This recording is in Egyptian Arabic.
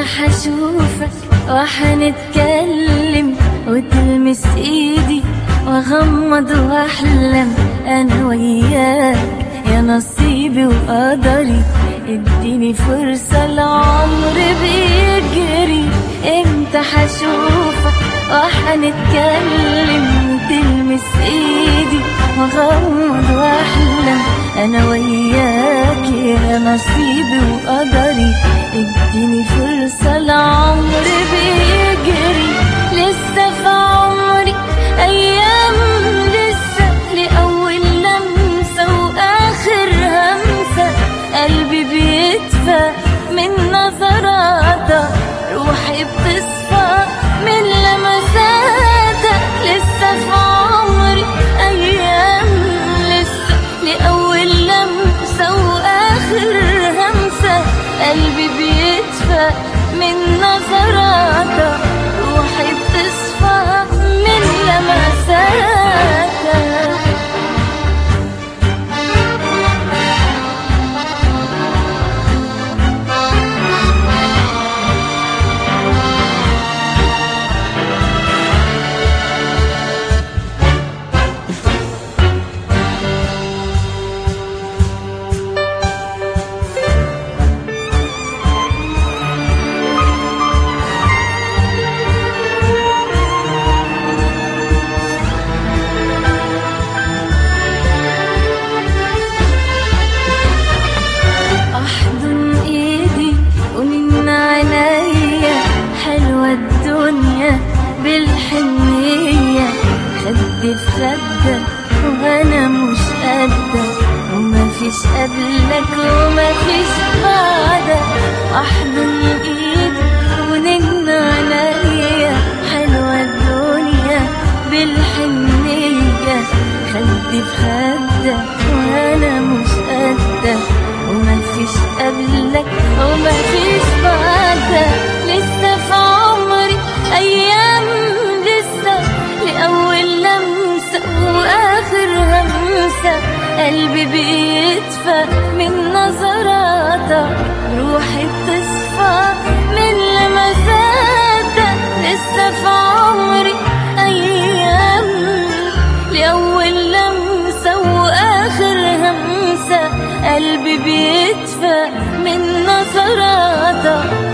حشوفك وحنتكلم وتلمس ايدي واغمض واحلم انا وياك يا نصيبي وقدري اديني فرصة العمر بيجري امتى حشوفك وحنتكلم وتلمس ايدي واغمض واحلم انا وياك يا نصيبي وقدري اديني فرصة العمر بيجري لسه في عمري ايام لسه لاول لمسة واخر همسة قلبي بيدفى من نظراتك روحي بتصفى من لمساتك لسه في عمري ايام لسه لاول لمسة واخر همسة قلبي بيدفى من نظراتك روحي بتصفى من لمساتك احضن ايدي ومن عينيا حلوة الدنيا بالحنية خد في خدك وانا مش قدك وما فيش قبلك وما فيش بعدك احضن ايدي ونجم عينيا حلوة الدنيا بالحنية خد في خدك وانا مش قدك وما فيش قبلك وما فيش بعدك لسه في عمري ايام لسه لاول لمسه واخر همسه قلبي بيدفى من نظراتك روحي بتصفى من لمساتك لسه في عمري ايام لاول لمسه واخر همسه قلبي بيدفى من نظراتك